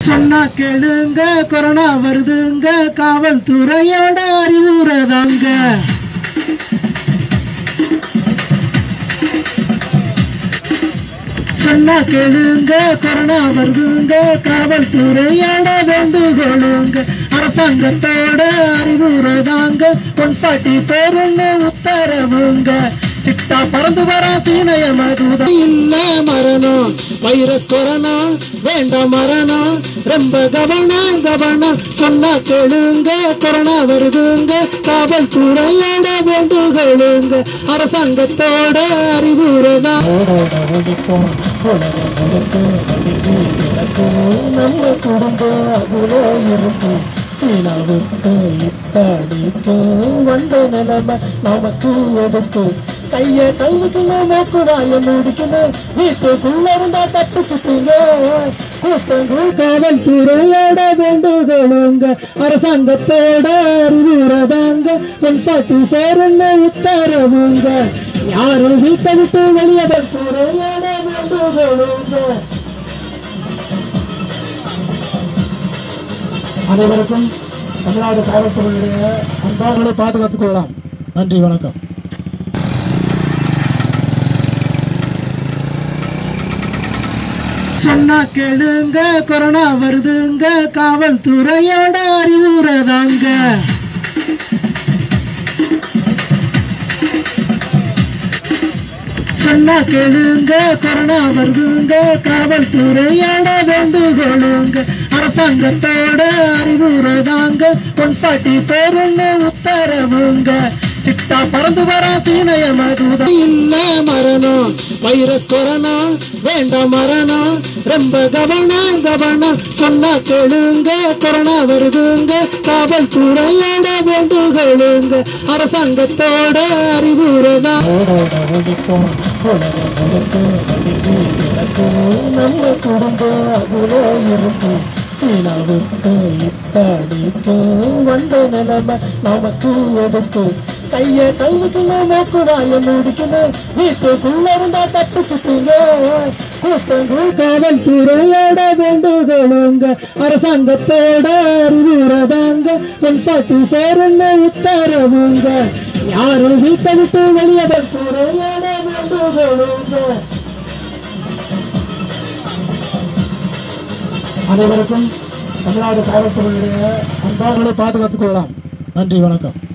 சொன்னா கேளுங்க கொரோனா வருதுங்க காவல்துறையோட அறிவுறதாங்க சொன்னா கேளுங்க கொரோனா வருதுங்க காவல்துறையோட வேண்டுகோளுங்க அரசாங்கத்தோட அறிவுறதாங்க ஒன் ஃபார்ட்டி பேருன்னு உத்தரவுங்க சிட்டா பறந்து வர சீனைய மதுதான் இல்ல மரணம் வைரஸ் கொரோனா வேண்டாம் மரணம் ரொம்ப கவனம் கவனம் சொன்னா கேளுங்க கொரோனா வருதுங்க காவல்துறையோட வேண்டுகோளுங்க அரசாங்கத்தோட அறிவுறதான் நம்ம குடும்பம் அதுல இருக்கு சீனாவுக்கு இப்படிக்கு வந்த நிலைமை நமக்கு எதுக்கு கைய கல்விக்கணும் மூக்கு வாய முடிக்கணும் வீட்டுக்குள்ள இருந்தா தப்பிச்சுட்டீங்க கூட்டங்கள் காவல்துறையோட வேண்டுகோளுங்க அரசாங்கத்தோட அறிவுறதாங்க ஒன் ஃபார்ட்டி ஃபோர்னு உத்தரவுங்க யாரும் வீட்டை விட்டு வெளியே துறையோட வேண்டுகோளுங்க அனைவருக்கும் தமிழ்நாடு காவல்துறையுடைய அன்பார்களை பாதுகாத்துக் கொள்ளலாம் நன்றி வணக்கம் சொன்னா கேளுங்க கொரோனா வருதுங்க காவல்துறையோட அறிவுறதாங்க சொன்னா கேளுங்க கொரோனா வருதுங்க காவல்துறையோட வேண்டுகோளுங்க அரசாங்கத்தோட அறிவுறதாங்க ஒன் ஃபார்ட்டி பேருன்னு உத்தரவுங்க சிட்டா பறந்து வர சீனைய மதுதான் இல்ல மரணம் வைரஸ் கொரோனா வேண்டாம் மரணம் ரொம்ப கவனம் கவனம் சொன்னா கேளுங்க கொரோனா வருதுங்க காவல்துறையோட வேண்டுகோளுங்க அரசாங்கத்தோட அறிவுறதான் நம்ம குடும்பம் அதுல இருக்கு சீனாவுக்கு இப்படிக்கு வந்த நிலைமை நமக்கு எதுக்கு கைய கல்விக்கணும் மூக்கு வாய முடிக்கணும் வீட்டுக்குள்ள இருந்தா தப்பிச்சுட்டீங்க கூட்டங்கள் காவல்துறையோட வேண்டுகோளுங்க அரசாங்கத்தோட அறிவுறதாங்க ஒன் ஃபார்ட்டி ஃபோர்னு உத்தரவுங்க யாரும் வீட்டை விட்டு வெளியே துறையோட வேண்டுகோளுங்க அனைவருக்கும் தமிழ்நாடு காவல்துறையுடைய அன்பார்களை பாதுகாத்துக் கொள்ளலாம் நன்றி வணக்கம்